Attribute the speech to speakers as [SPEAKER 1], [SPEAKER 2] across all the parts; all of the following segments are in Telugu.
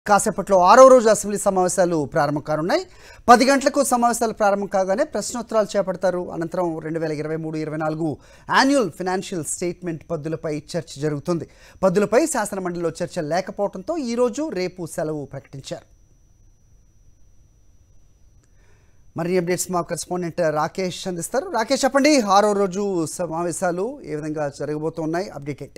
[SPEAKER 1] కాసేపట్లో ఆరో రోజు అసెంబ్లీ సమావేశాలు ప్రారంభం కానున్నాయి పది గంటలకు సమావేశాలు ప్రారంభం కాగానే ప్రశ్నోత్తరాలు చేపడతారు అనంతరం రెండు వేల ఇరవై మూడు ఇరవై నాలుగు యాన్యువల్ ఫినాన్షియల్ స్టేట్మెంట్ పద్దులపై చర్చ జరుగుతుంది పద్దులపై శాసనమండలిలో చర్చ లేకపోవడంతో ఈరోజు రేపు సెలవు ప్రకటించారు మరిన్ని అప్డేట్స్ మా కరెస్పాండెంట్ రాకేష్ అందిస్తారు రాకేష్ చెప్పండి ఆరో రోజు సమావేశాలు ఏ విధంగా జరగబోతున్నాయి అప్డేటెడ్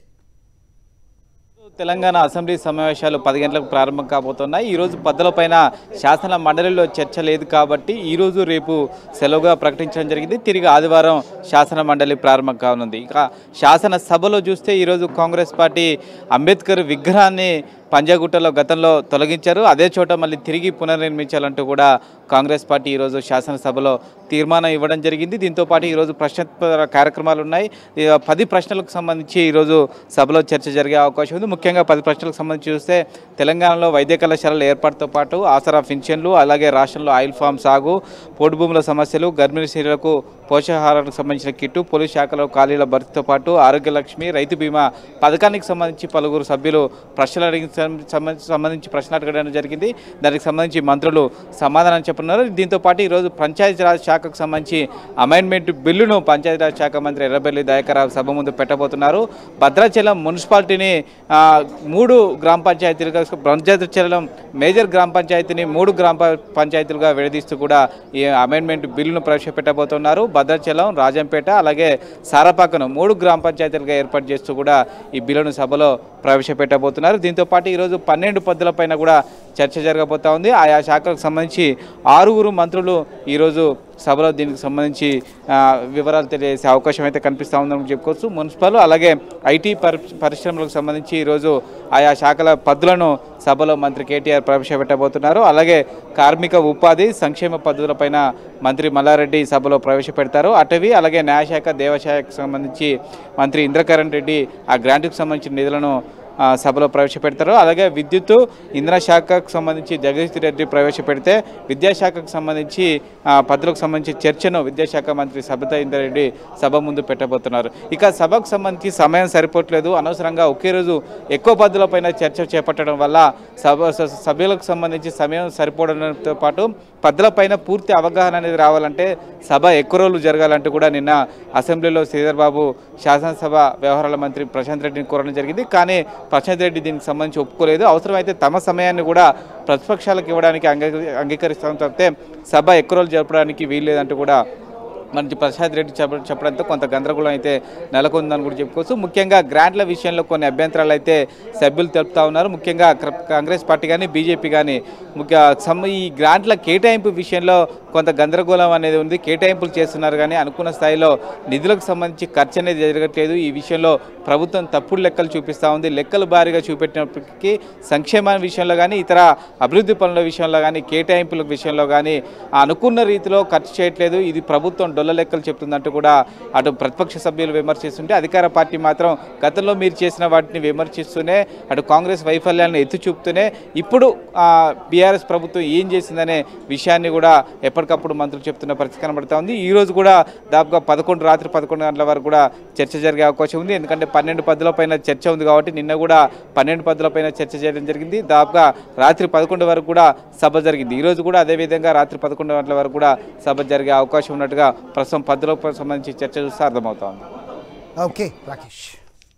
[SPEAKER 2] తెలంగాణ అసెంబ్లీ సమావేశాలు పది గంటలకు ప్రారంభం కాబోతున్నాయి ఈరోజు పైన శాసన మండలిలో చర్చ లేదు కాబట్టి ఈరోజు రేపు సెలవుగా ప్రకటించడం జరిగింది తిరిగి ఆదివారం శాసన మండలి ప్రారంభం కానుంది ఇక శాసన సభలో చూస్తే ఈరోజు కాంగ్రెస్ పార్టీ అంబేద్కర్ విగ్రహాన్ని పంజాగుట్టలో గతంలో తొలగించారు అదే చోట మళ్ళీ తిరిగి పునర్నిర్మించాలంటూ కూడా కాంగ్రెస్ పార్టీ ఈరోజు శాసనసభలో తీర్మానం ఇవ్వడం జరిగింది దీంతో పాటు ఈరోజు ప్రశ్నోత్తర కార్యక్రమాలు ఉన్నాయి ఈ పది ప్రశ్నలకు సంబంధించి ఈరోజు సభలో చర్చ జరిగే అవకాశం ఉంది ముఖ్యంగా పది ప్రశ్నలకు సంబంధించి చూస్తే తెలంగాణలో వైద్య కళాశాలల ఏర్పాటుతో పాటు ఆసరా పింఛన్లు అలాగే రాష్ట్రంలో ఆయిల్ ఫామ్ సాగు పోటు భూముల సమస్యలు గర్భిణీ స్త్రీలకు పోషకాహారానికి సంబంధించిన కిట్టు పోలీస్ శాఖలో ఖాళీల భర్తీతో పాటు ఆరోగ్య లక్ష్మి రైతు బీమా పథకానికి సంబంధించి పలువురు సభ్యులు ప్రశ్నలు అడిగి సంబంధించి సంబంధించి ప్రశ్న అడగడం జరిగింది దానికి సంబంధించి మంత్రులు సమాధానం చెప్పున్నారు దీంతో పాటు ఈరోజు పంచాయతీరాజ్ శాఖకు సంబంధించి అమైన్మెంట్ బిల్లును పంచాయతీరాజ్ శాఖ మంత్రి ఎర్రబెల్లి దయాకరావు సభ ముందు పెట్టబోతున్నారు భద్రాచలం మున్సిపాలిటీని ఆ, మూడు గ్రామ పంచాయతీలుగా భద్రాచలం మేజర్ గ్రామ పంచాయతీని మూడు గ్రామ ప- పంచాయతీలుగా విడదీస్తూ కూడా ఈ అమెండ్మెంట్ బిల్లును ప్రవేశపెట్టబోతున్నారు భద్రాచలం రాజంపేట అలాగే సారపాకను మూడు గ్రామ పంచాయతీలుగా ఏర్పాటు చేస్తూ కూడా ఈ బిల్లును సభలో ప్రవేశపెట్టబోతున్నారు దీంతో పాటు ఈరోజు పన్నెండు పద్ధతులపైన కూడా చర్చ జరగబోతా ఉంది ఆయా శాఖలకు సంబంధించి ఆరుగురు మంత్రులు ఈరోజు సభలో దీనికి సంబంధించి ఆ, వివరాలు తెలియజేసే అవకాశం అయితే కనిపిస్తూ ఉందని చెప్పుకోవచ్చు మున్సిపల్ అలాగే ఐటీ పరి పరిశ్రమలకు సంబంధించి ఈరోజు ఆయా శాఖల పద్ధతులను సభలో మంత్రి కేటీఆర్ ప్రవేశపెట్టబోతున్నారు అలాగే కార్మిక ఉపాధి సంక్షేమ పద్ధతులపైన మంత్రి మల్లారెడ్డి సభలో ప్రవేశపెడతారు అటవీ అలాగే న్యాయశాఖ దేవశాఖకు సంబంధించి మంత్రి ఇంద్రకరణ్ రెడ్డి ఆ గ్రాంట్కి సంబంధించిన నిధులను ఆ, సభలో ప్రవేశపెడతారు అలాగే విద్యుత్తు ఇంధన శాఖకు సంబంధించి జగదీష్ రెడ్డి ప్రవేశపెడితే విద్యాశాఖకు సంబంధించి ఆ, పద్ధతులకు సంబంధించి చర్చను విద్యాశాఖ మంత్రి సబితా ఇంద్రారెడ్డి సభ ముందు పెట్టబోతున్నారు ఇక సభకు సంబంధించి సమయం సరిపోవట్లేదు అనవసరంగా ఒకే రోజు ఎక్కువ పద్ధతులపైన చర్చ చేపట్టడం వల్ల సభ స- సభ్యులకు సంబంధించి సమయం సరిపోవడంతో పాటు పద్ధతులపైన పూర్తి అవగాహన అనేది రావాలంటే సభ ఎక్కువ రోజులు జరగాలంటూ కూడా నిన్న అసెంబ్లీలో శ్రీధర్ బాబు శాసనసభ వ్యవహారాల మంత్రి ప్రశాంత్ రెడ్డిని కోరడం జరిగింది కానీ ప్రశాంత్ రెడ్డి దీనికి సంబంధించి ఒప్పుకోలేదు అవసరమైతే తమ సమయాన్ని కూడా ప్రతిపక్షాలకు ఇవ్వడానికి అంగీ అంగీకరిస్తాం తప్పితే సభ ఎక్కువ రోజులు జరపడానికి వీల్లేదంటూ కూడా మనకి ప్రసాద్ రెడ్డి చెప్ప చెప్పడంతో కొంత గందరగోళం అయితే నెలకొందని కూడా చెప్పుకోవచ్చు ముఖ్యంగా గ్రాంట్ల విషయంలో కొన్ని అభ్యంతరాలు అయితే సభ్యులు తెలుపుతా ఉన్నారు ముఖ్యంగా క్ర- కాంగ్రెస్ పార్టీ కానీ బీజేపీ కానీ ముఖ్య సమ్ ఈ గ్రాంట్ల కేటాయింపు విషయంలో కొంత గందరగోళం అనేది ఉంది కేటాయింపులు చేస్తున్నారు కానీ అనుకున్న స్థాయిలో నిధులకు సంబంధించి ఖర్చు అనేది జరగట్లేదు ఈ విషయంలో ప్రభుత్వం తప్పుడు లెక్కలు చూపిస్తూ ఉంది లెక్కలు భారీగా చూపెట్టినప్పటికీ సంక్షేమ విషయంలో కానీ ఇతర అభివృద్ధి పనుల విషయంలో కానీ కేటాయింపుల విషయంలో కానీ అనుకున్న రీతిలో ఖర్చు చేయట్లేదు ఇది ప్రభుత్వం డొల్ల లెక్కలు చెప్తుందంటూ కూడా అటు ప్రతిపక్ష సభ్యులు విమర్శిస్తుంటే అధికార పార్టీ మాత్రం గతంలో మీరు చేసిన వాటిని విమర్శిస్తూనే అటు కాంగ్రెస్ వైఫల్యాలను ఎత్తి చూపుతూనే ఇప్పుడు బీఆర్ఎస్ ప్రభుత్వం ఏం చేసిందనే విషయాన్ని కూడా ఎప్పటికప్పుడు మంత్రులు చెప్తున్న పరిస్థితి కనబడతా ఉంది ఈ రోజు కూడా దాదాపుగా పదకొండు రాత్రి పదకొండు గంటల వరకు కూడా చర్చ జరిగే అవకాశం ఉంది ఎందుకంటే పన్నెండు పద్ధతుల పైన చర్చ ఉంది కాబట్టి నిన్న కూడా పన్నెండు పద్ధతుల పైన చర్చ చేయడం జరిగింది దాదాపుగా రాత్రి పదకొండు వరకు కూడా సభ జరిగింది ఈ రోజు కూడా అదేవిధంగా రాత్రి పదకొండు గంటల వరకు కూడా సభ జరిగే అవకాశం ఉన్నట్టుగా ప్రస్తుతం పద్ధతులకు సంబంధించి చర్చ చూస్తే అర్థమవుతా ఉంది
[SPEAKER 1] ఓకే రాకేష్